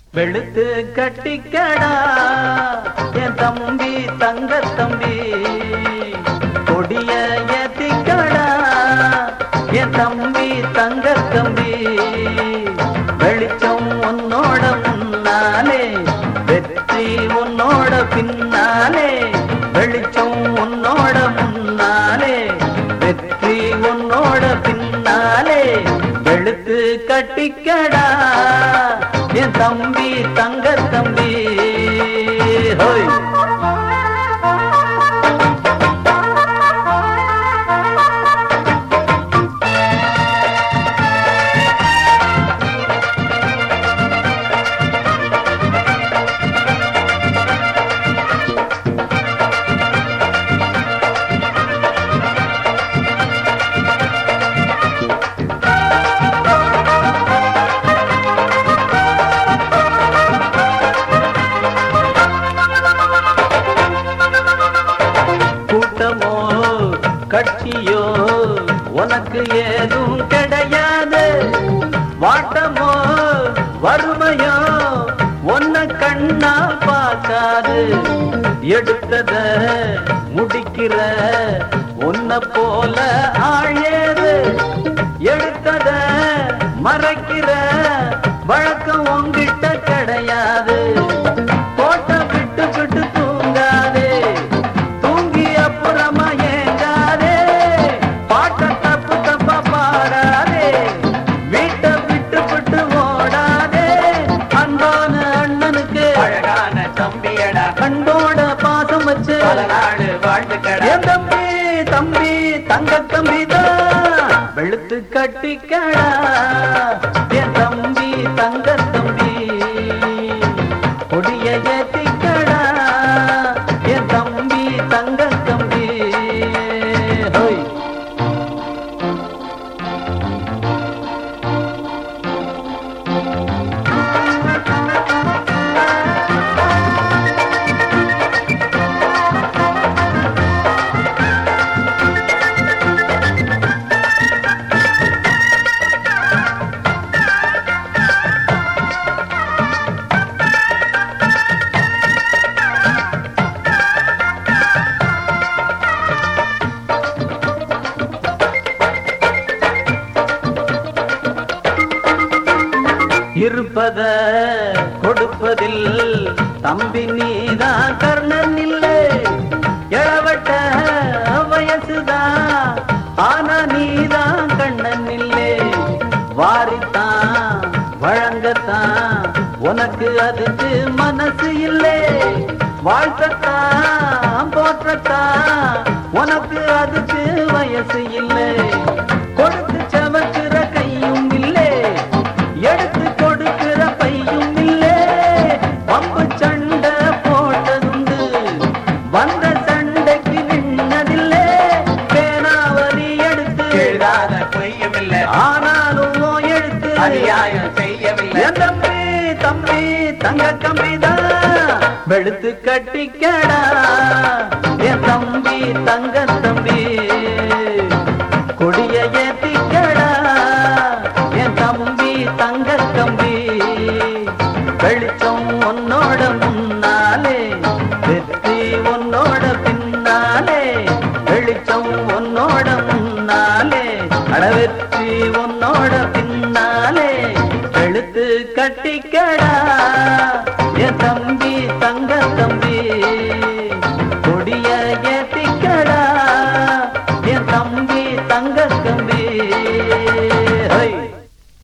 வெளுத்து கட்டிக்கடா என் தம்பி தங்க தம்பி கொடிய ஏத்திக்கடா என் தம்பி தங்க தம்பி வெளிச்சம் உன்னோட முன்னாலே வெற்றி உன்னோட பின்னாலே வெளிச்சம் உன்னோட முன்னாலே வெற்றி உன்னோட பின்னாலே வெளுத்து கட்டிக்கடா என் தம்பி தங்க தம்பி ஹோய் கூட்டமோ கட்சியோ உனக்கு ஏதும் கிடையாது வாட்டமோ வறுமையோ உன்னை கண்ணா பார்க்காது எடுத்தத முடிக்கிற உன்னை போல ஆழேது எடுத்தத மறைக்கிற வழக்கம் உங்கிட்ட கிடையாது கோட்டை விட்டு விட்டு தூங்காதே தூங்கி அப்புறமா ஏங்காதே பாட்ட தப்பு தப்பா பாடாதே வீட்டை விட்டு விட்டு ஓடாதே அன்பான அண்ணனுக்கு அழகான தம்பியடா கண்டோட பாசம் வச்சு பல நாடு வாழ்ந்துக்கடா என் தம்பி தம்பி தங்க தம்பி தான் வெளுத்து கட்டிக்கடா என் தம்பி தங்க தம்பி கொடிய ஏத்திக்கடா என் தம்பி தங்க தம்பி ஹோய் இருப்பத கொடுப்பதில் தம்பி நீதான் கர்ணன் இல்லை எழவட்ட வயசுதான் ஆனா நீதான் கண்ணன் இல்லை வாரித்தான் வழங்கத்தான் உனக்கு அதுக்கு மனசு இல்லை வாழ்த்தத்தான் போற்றத்தான் உனக்கு அதுக்கு வயசு இல்லை கொடுத்து சமக்கிற கையும் இல்லை எடுத்து கொடுக்கிற பையும் இல்லே பம்பு சண்டை போட்டதுண்டு வந்த சண்டைக்கு நின்னதில்லே பேனாவரி எடுத்து எழுதாத பொய்யும் இல்ல ஆனாலும் உன் எழுத்து அநியாயம் செய்யவில்லை என் தம்பி தம்பி தங்க கம்பிதான் வெளுத்து கட்டிக்கடா என் தம்பி தங்க தம்பி கொடிய ஏத்திக்கடா என் தம்பி தங்க தம்பி வெளிச்சம் உன்னோட முன்னாலே வெற்றி உன்னோட பின்னாலே வெளிச்சம் உன்னோட முன்னாலே அட வெற்றி உன்னோட பின்னாலே வெளுத்து கட்டிக்கடா என் தம்பி